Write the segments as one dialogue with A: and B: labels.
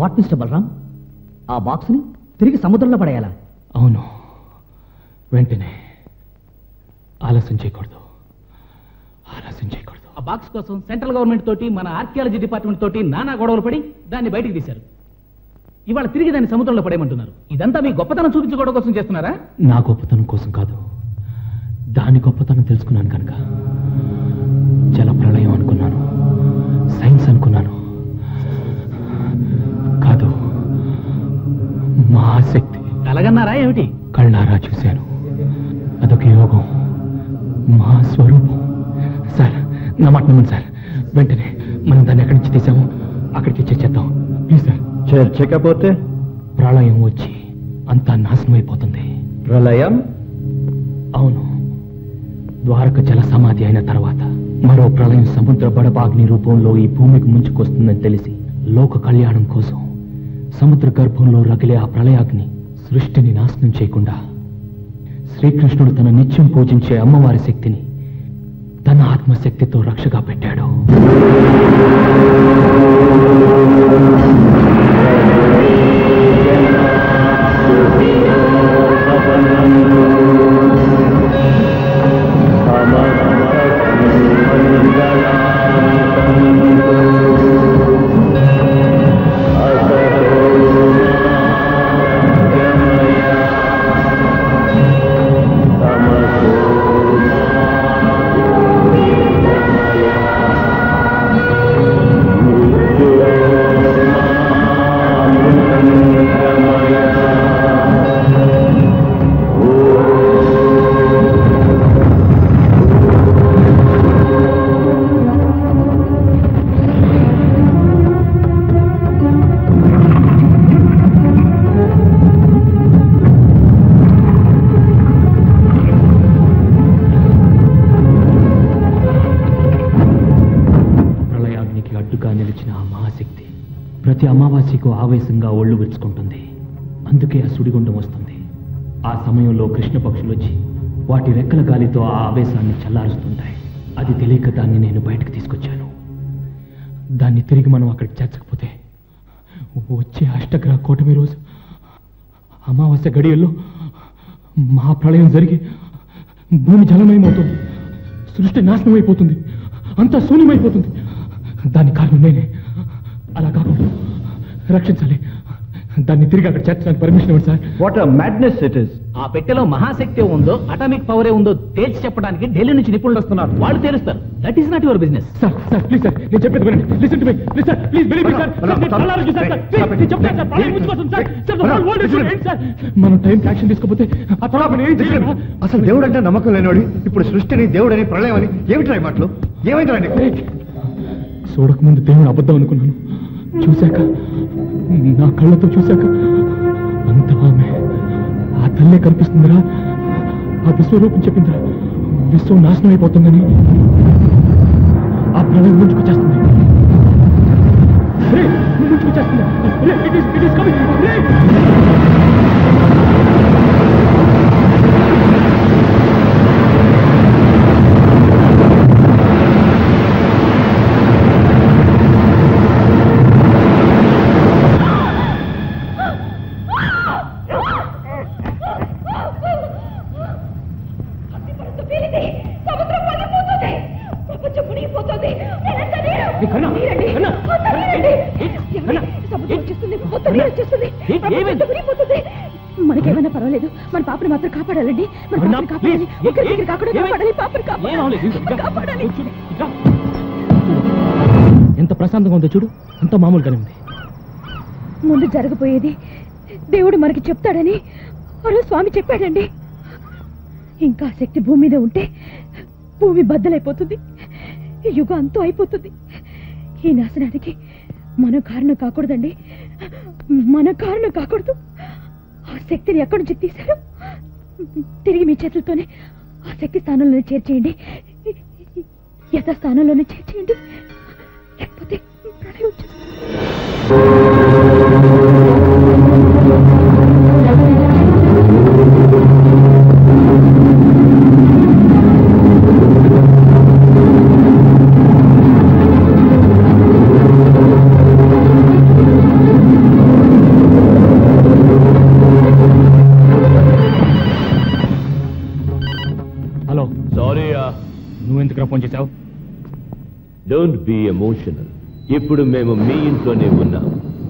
A: What mister Balaram ఆ బాక్స్ని తిరిగి సముద్రంలో పడేయాలా
B: అవును వెంటనే ఆలస్యం చేయకూడదు ఆలస్యం చేయకూడదు
C: ఆ బాక్స్ కోసం సెంట్రల్ గవర్నమెంట్ తోటి మన ఆర్కియాలజీ డిపార్ట్మెంట్ తోటి నానా గొడవలు పడి దాన్ని బయటికి తీశారు ఇవాళ తిరిగి దాన్ని సముద్రంలో పడేయమంటున్నారు ఇదంతా మీ గొప్పతనం చూపించుకోవడం కోసం చేస్తున్నారా
B: నా గొప్పతనం కోసం కాదు దాని గొప్పతనం తెలుసుకున్నాను కనుక జల ప్రళయం అనుకున్నాను సైన్స్ అనుకున్నాను కాదు మహాశక్తి
C: కలగన్నారా ఏమిటి
B: కళ్ళారా చూశాను అదొక యోగం మా స్వరూపం సార్ నా మాట నమ్మండి సార్ వెంటనే మనం దాన్ని ఎక్కడి నుంచి తీసామో అక్కడికి చేసేద్దాం ప్లీజ్ సార్
D: చేర్చకపోతే
B: ప్రళయం వచ్చి అంతా నాశనం అయిపోతుంది
D: ప్రళయం
B: అవును ద్వారక జల సమాధి అయిన తర్వాత మరో ప్రళయం సముద్ర బడబాగ్ని రూపంలో ఈ భూమికి ముంచుకొస్తుందని తెలిసి లోక కళ్యాణం కోసం సముద్ర గర్భంలో రగిలే ఆ ప్రళయాగ్ని సృష్టిని నాశనం చేయకుండా శ్రీకృష్ణుడు తన నిత్యం పూజించే అమ్మవారి శక్తిని తన ఆత్మశక్తితో రక్షగా పెట్టాడు ప్రళయాగ్నికి అడ్డుగా నిలిచిన ఆ మహాశక్తి ప్రతి అమావాస్యకు ఆవేశంగా ఒళ్ళు విరుచుకుంటుంది అందుకే ఆ సుడిగుండం వస్తుంది ఆ సమయంలో కృష్ణ పక్షులు వచ్చి వాటి రెక్కల గాలితో ఆ ఆవేశాన్ని చల్లారుస్తుంటాయి అది తెలియక దాన్ని నేను బయటకు తీసుకొచ్చాను దాన్ని తిరిగి మనం అక్కడికి చేర్చకపోతే వచ్చే అష్టగ్రహ కూటమి రోజు అమావాస్య గడియల్లో మహాప్రళయం జరిగి భూమి జలమయమవుతుంది సృష్టి నాశనం అయిపోతుంది అంతా శూన్యమైపోతుంది దాని కారణం నేనే అలా కాకుండా రక్షించాలి దాన్ని తిరిగి అక్కడ చేర్చడానికి పర్మిషన్ ఇవ్వండి sir
D: what a madness it is
C: ఆ పెట్టెలో మహాశక్తి ఉందో అటామిక్ పవరే ఉందో తేల్చి చెప్పడానికి ఢిల్లీ నుంచి నిపుణులు వస్తున్నారు వాళ్ళు తేలుస్తారు that is not your business
B: sir sir please sir నేను చెప్పేది వినండి listen to me please sir please believe me sir sir నేను కళ్ళారా చూశాను సార్ ప్లీజ్ నేను చెప్తాను సార్ ప్రళయం ముంచుకొస్తుంది sir sir the whole world is going to end, sir మనం టైం యాక్షన్ తీసుకోకపోతే ఆ తర్వాత మనం ఏం చేయలేము
D: అసలు దేవుడు అంటే నమ్మకం లేనివాడి ఇప్పుడు సృష్టిని దేవుడని ప్రళయం అని ఏమిటి ఈ మాటలు ఏమైందిరా నీకు
B: చూడకముందు దేవుడు అబద్ధం అనుకున్నాను చూశాక నా కళ్ళతో చూశాక అంత ఆమె ఆ తల్లే కనిపిస్తుందిరా ఆ విశ్వరూపం చెప్పిందిరా విశ్వం నాశనం అయిపోతుందని ఆ ప్రళయం ముంచుకొచ్చేస్తుంది రే, ముంచుకొచ్చేస్తుంది రే, it is- it is coming. రే!
E: సముద్రం పడిపోతుంది ప్రపంచం మునిగిపోతుంది నేనంతా నీరు.
B: ఏ, కన్నా,
E: నీరండి.
B: కన్నా,
E: అంతా నీరండి.
B: ఏ,
E: ఏమండి?
B: కన్నా,
E: సముద్రం వచ్చేస్తుంది మొత్తం నీరు వచ్చేస్తుంది
B: ఏ,
E: ప్రపంచం
B: ఏమైంది?
E: మునిగిపోతుంది మనకేమైనా పర్వాలేదు మన పాపని మాత్రం కాపాడాలండి మన
B: కన్నా,
E: పాపని కాపాడాలి
B: please. ఏ,
E: ఒకరి
B: ఏ,
E: దగ్గర కాకుండా
B: ఏమైంది?
E: కాపాడాలి పాపని
B: ఏం అవ్వలేదు.
E: కాపాడాలి
B: ఇట్రా.
E: కాపాడాలి
B: చూడు, ఇట్రా. ఎంత ప్రశాంతంగా ఉందో చూడు అంత మామూలుగానే ఉంది
E: ముందు జరగబోయేది దేవుడు మనకి చెప్తాడని ఆ రోజు స్వామి చెప్పాడండి ఇంకా ఆ శక్తి భూమి మీద ఉంటే భూమి బద్దలైపోతుంది ఈ యుగం అంతా అయిపోతుంది ఈ నాశనానికి మన కారణం కాకూడదండి మన కారణం కాకూడదు ఆ శక్తిని ఎక్కడి నుంచి తీశారు తిరిగి మీ చేతులతోనే ఆ శక్తి స్థానంలోనే చేర్చేయండి యథా స్థానంలోనే చేర్చేయండి లేకపోతే ప్రళయం వచ్చేస్తుంది.
B: ఆ ఎందుకు ఫోన్ చేశావు
F: డోంట్ బి ఎమోషనల్ ఇప్పుడు మేము మీ ఇంట్లోనే ఉన్నాం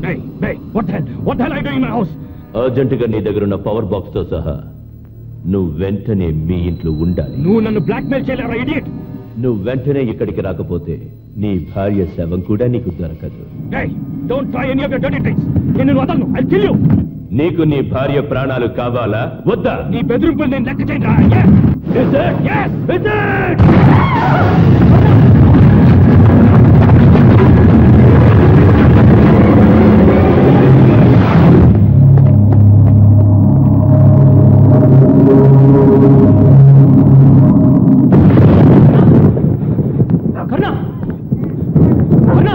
F: అర్జెంటుగా నీ దగ్గర ఉన్న పవర్ బాక్స్ తో సహా నువ్వు వెంటనే మీ ఇంట్లో ఉండాలి
B: నువ్వు నన్ను బ్లాక్మెయిల్ చేయలేరా ఇడియట్
F: నువ్వు వెంటనే ఇక్కడికి రాకపోతే నీ భార్య శవం కూడా నీకు దొరకదు
B: don't try any of your dirty tricks నేను వదలను ఐ కిల్ యు
F: నీకు నీ భార్య ప్రాణాలు కావాలా వద్దా
B: నీ బెదిరింపులు నేను లెక్క చేయరా yes
F: Is it?
B: yes
F: Is it?
B: కర్ణ కర్ణ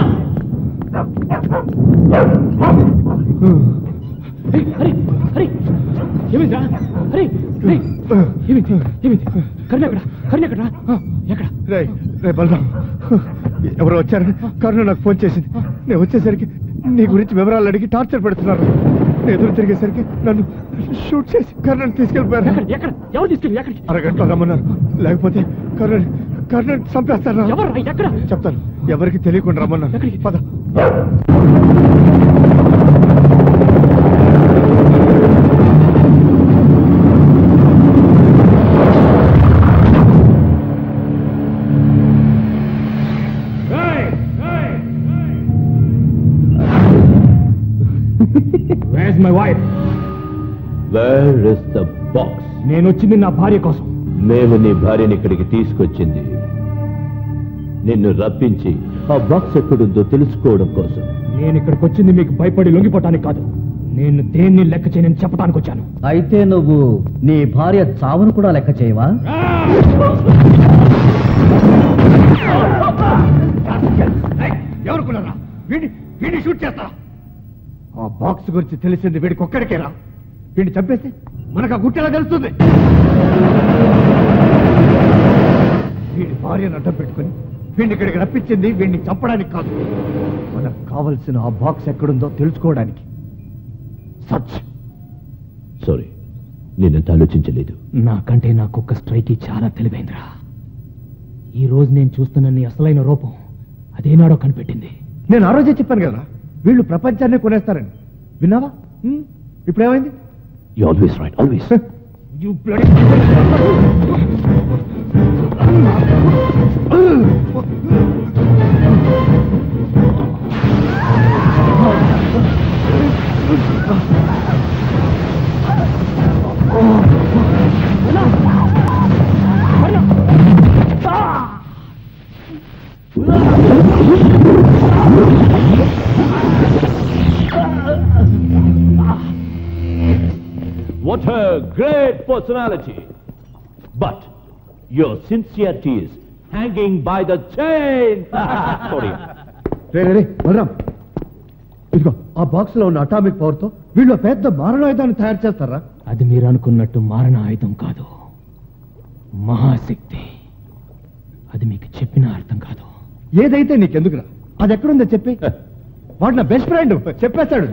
B: ఏయ్, హరి హరి ఏమైందిరా హరి హరి ఏమైంది ఏమైంది కర్ణ ఎక్కడ కర్ణ ఎక్కడ ఆ, ఎక్కడ
D: రే రే బలరాం ఎవరో వచ్చారని కరుణ నాకు ఫోన్ చేసింది నేను వచ్చేసరికి నీ గురించి వివరాలు అడిగి టార్చర్ పెడుతున్నారు నేను ఎదురు తిరిగేసరికి నన్ను షూట్ చేసి కర్ణని తీసుకెళ్ళిపోయారు
B: ఎక్కడ ఎక్కడ ఎవరు తీసుకెళ్ళి ఎక్కడికి
D: అరగంటలో రమ్మన్నారు లేకపోతే కర్ణ కర్ణ చంపేస్తారు
B: ఎవరు ఎక్కడ
D: చెప్తాను ఎవరికి తెలియకుండా రమ్మన్నారు
B: ఎక్కడికి?
D: పద
B: where my wife
F: where is the box
B: నేను వచ్చింది నా భార్య కోసం
F: మేము నీ భార్యని ఇక్కడికి తీసుకొచ్చింది నిన్ను రప్పించి ఆ బాక్స్ ఎక్కడుందో తెలుసుకోవడం కోసం
B: నేను ఇక్కడికి వచ్చింది మీకు భయపడి లొంగిపోవటానికి కాదు నేను దేన్ని లెక్క చేయనని చెప్పడానికి వచ్చాను
A: అయితే నువ్వు నీ భార్య చావును కూడా లెక్క చేయవా
D: ఎవరుకున్నారా వీడిని వీడిని షూట్ చేస్తా ఆ బాక్స్ గురించి తెలిసింది వీడికి ఒక్కడికేరా వీడిని చంపేస్తే మనకు ఆ గుట్టెలా తెలుస్తుంది వీడి భార్యను అడ్డం పెట్టుకుని వీడిని ఇక్కడికి రప్పించింది వీడిని చంపడానికి కాదు మనకు కావలసిన ఆ బాక్స్ ఎక్కడుందో తెలుసుకోవడానికి సచ్
F: సారీ నేనంత ఆలోచించలేదు
B: నాకంటే నా కుక్క స్ట్రైకి చాలా తెలివైందిరా ఈ రోజు నేను చూస్తున్న నీ అసలైన రూపం అదేనాడో కనిపెట్టింది
D: నేను ఆ రోజే చెప్పాను కదా వీళ్ళు ప్రపంచాన్ని కొనేస్తారని విన్నావా హ్మ్? ఇప్పుడేమైంది
F: you always right always What a great personality. But your sincerity is hanging by the chain. Sorry.
D: రే రే రే బలరాం ఇదిగో ఆ బాక్స్ లో ఉన్న అటామిక్ పవర్ తో వీళ్ళు పెద్ద మారణాయుధాన్ని తయారు చేస్తారా
B: అది మీరు అనుకున్నట్టు మారణ ఆయుధం కాదు మహాశక్తి అది మీకు చెప్పిన అర్థం కాదు
D: ఏదైతే నీకెందుకురా అది ఎక్కడుందో చెప్పి వాడు నా బెస్ట్ ఫ్రెండ్ చెప్పేస్తాడు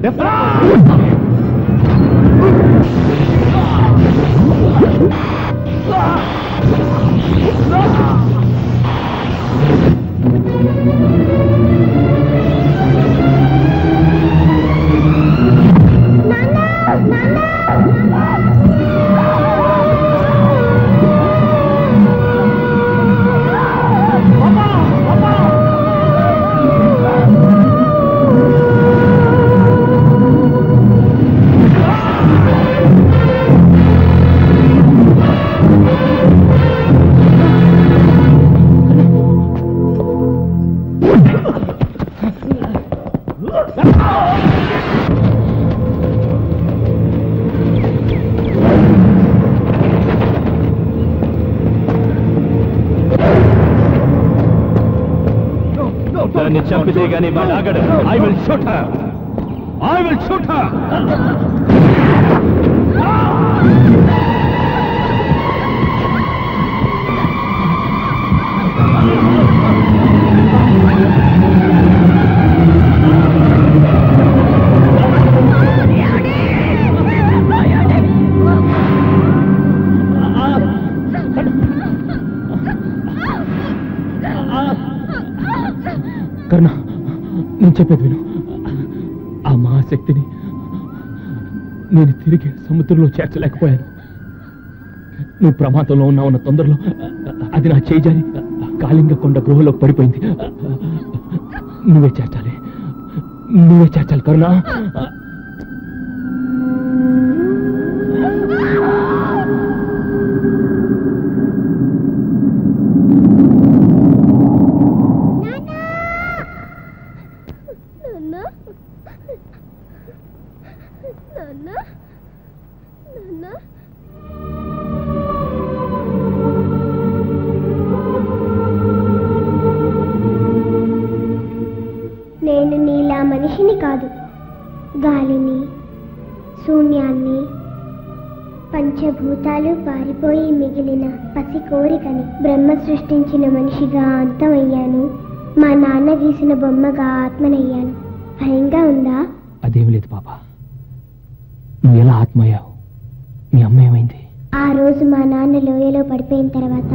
F: దాన్ని చంపితే గానీ వాడు ఆగడు I will shoot I will shoot
B: Karna నేను చెప్పేది విను ఆ మహాశక్తిని నేను తిరిగి సముద్రంలో చేర్చలేకపోయాను నువ్వు ప్రమాదంలో ఉన్నావున్న తొందరలో అది నా చేజారి కాళింగ కొండ గృహలోకి పడిపోయింది నువ్వే చేర్చాలి నువ్వే చేర్చాలి కరుణ
G: నాన్న నాన్న నాన్న నేను నీలా మనిషిని కాదు గాలిని శూన్యాన్ని పంచభూతాలు పారిపోయి మిగిలిన పసి కోరికని బ్రహ్మ సృష్టించిన మనిషిగా అంతమయ్యాను మా నాన్న గీసిన బొమ్మగా ఆత్మనయ్యాను భయంగా ఉందా
B: అదేమి లేదు పాప నువ్వు ఎలా ఆత్మయ్యావు మీ అమ్మ ఏమైంది
G: ఆ రోజు మా నాన్న లోయలో పడిపోయిన తర్వాత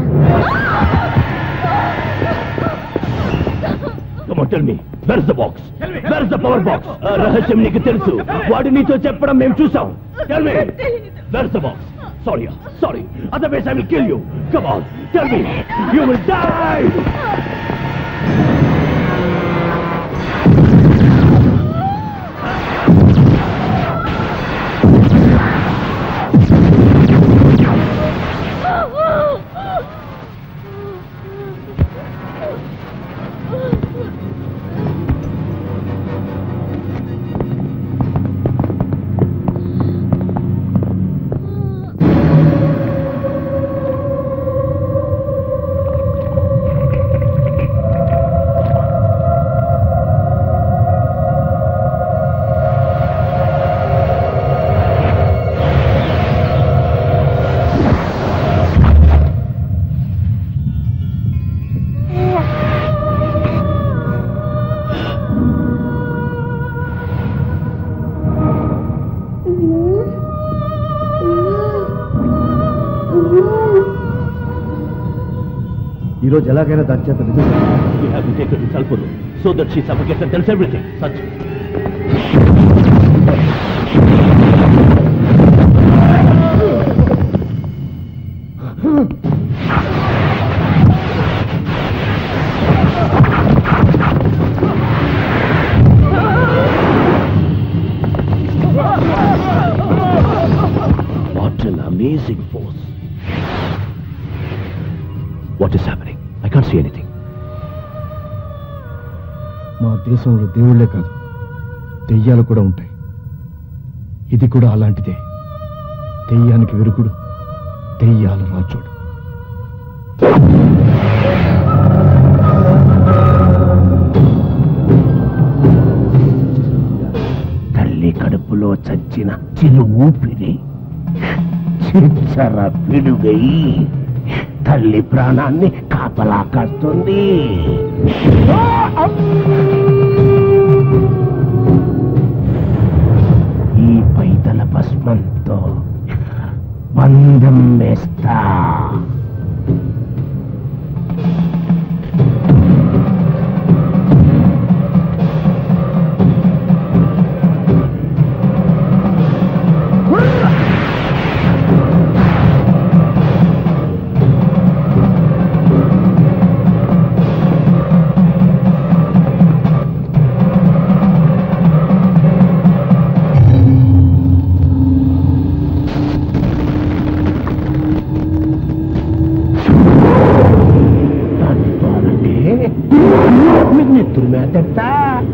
F: Come on, tell me. Where's the box? Where's the power box? ఆ రహస్యం నీకు తెలుసు వాడు నీతో చెప్పడం మేము చూసాం Tell me. Where's the box? Sorry, sorry. Otherwise I will kill you. Come on, tell me. You will die.
D: ఈ రోజు ఎలాగైనా దాని చేత నిజం చెప్పాలి.
F: We have to take her to Salpuru so that she suffocates and tells everything. Such. What an amazing force. What is happening? I can't see anything.
D: మా దేశంలో దేవుళ్ళే కాదు దెయ్యాలు కూడా ఉంటాయి ఇది కూడా అలాంటిదే దెయ్యానికి విరుగుడు దెయ్యాల రాజోడు
H: తల్లి కడుపులో చచ్చిన చిరు ఊపిరి చిచ్చర పిడుగై తల్లి ప్రాణాన్ని కాపలా కాస్తుంది ఈ పైతల భస్మంతో బంధం వేస్తా అంటే మీకు నెత్తురు మేతట్టా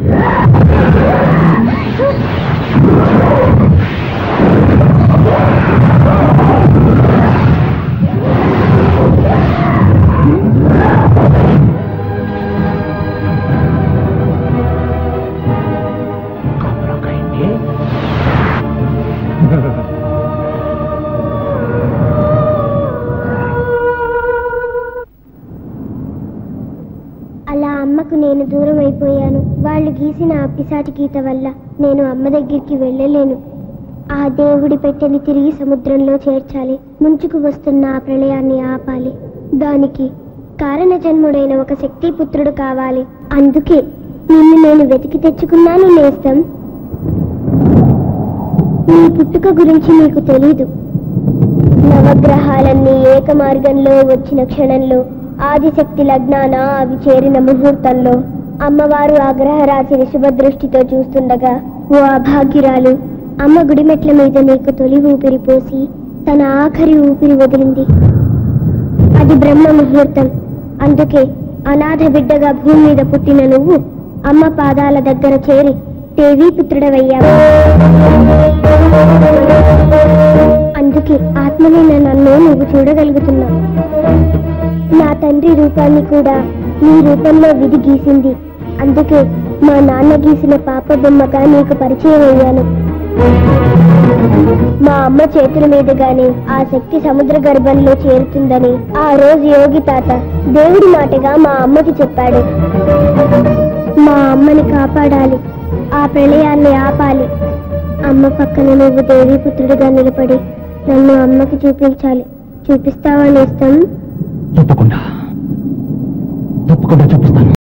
H: కబరకైంది
G: అలా అమ్మకు నేను దూరం అయిపోయాను వాళ్ళు గీసిన ఆ పిశాచి గీత వల్ల నేను అమ్మ దగ్గరికి వెళ్ళలేను ఆ దేవుడి పెట్టెని తిరిగి సముద్రంలో చేర్చాలి ముంచుకు వస్తున్న ఆ ప్రళయాన్ని ఆపాలి దానికి కారణ జన్ముడైన ఒక శక్తి పుత్రుడు కావాలి అందుకే నిన్ను నేను వెతికి తెచ్చుకున్నాను నేస్తం నీ పుట్టుక గురించి నీకు తెలీదు నవగ్రహాలన్నీ ఏక మార్గంలో వచ్చిన క్షణంలో ఆదిశక్తి లగ్నాన అవి చేరిన ముహూర్తంలో అమ్మవారు ఆ గ్రహరాశిని శుభదృష్టితో చూస్తుండగా ఓ అభాగ్యురాలు అమ్మ గుడిమెట్ల మీద నీకు తొలి ఊపిరి పోసి తన ఆఖరి ఊపిరి వదిలింది అది బ్రహ్మ ముహూర్తం అందుకే అనాథ బిడ్డగా భూమి మీద పుట్టిన నువ్వు అమ్మ పాదాల దగ్గర చేరి దేవీ పుత్రుడవయ్యావు అందుకే ఆత్మనైన నన్ను నువ్వు చూడగలుగుతున్నావు నా తండ్రి రూపాన్ని కూడా నీ రూపంలో విధి గీసింది అందుకే మా నాన్న గీసిన పాప బొమ్మగా నీకు పరిచయం అయ్యాను మా అమ్మ చేతుల మీదుగానే ఆ శక్తి సముద్ర గర్భంలో చేరుతుందని ఆ రోజు యోగి తాత దేవుడి మాటగా మా అమ్మకి చెప్పాడు మా అమ్మని కాపాడాలి ఆ ప్రళయాన్ని ఆపాలి అమ్మ పక్కన నువ్వు దేవీపుత్రుడిగా నిలబడి నన్ను అమ్మకి చూపించాలి చూపిస్తావా నేస్తం
B: తప్పకుండా తప్పకుండా చూపిస్తాను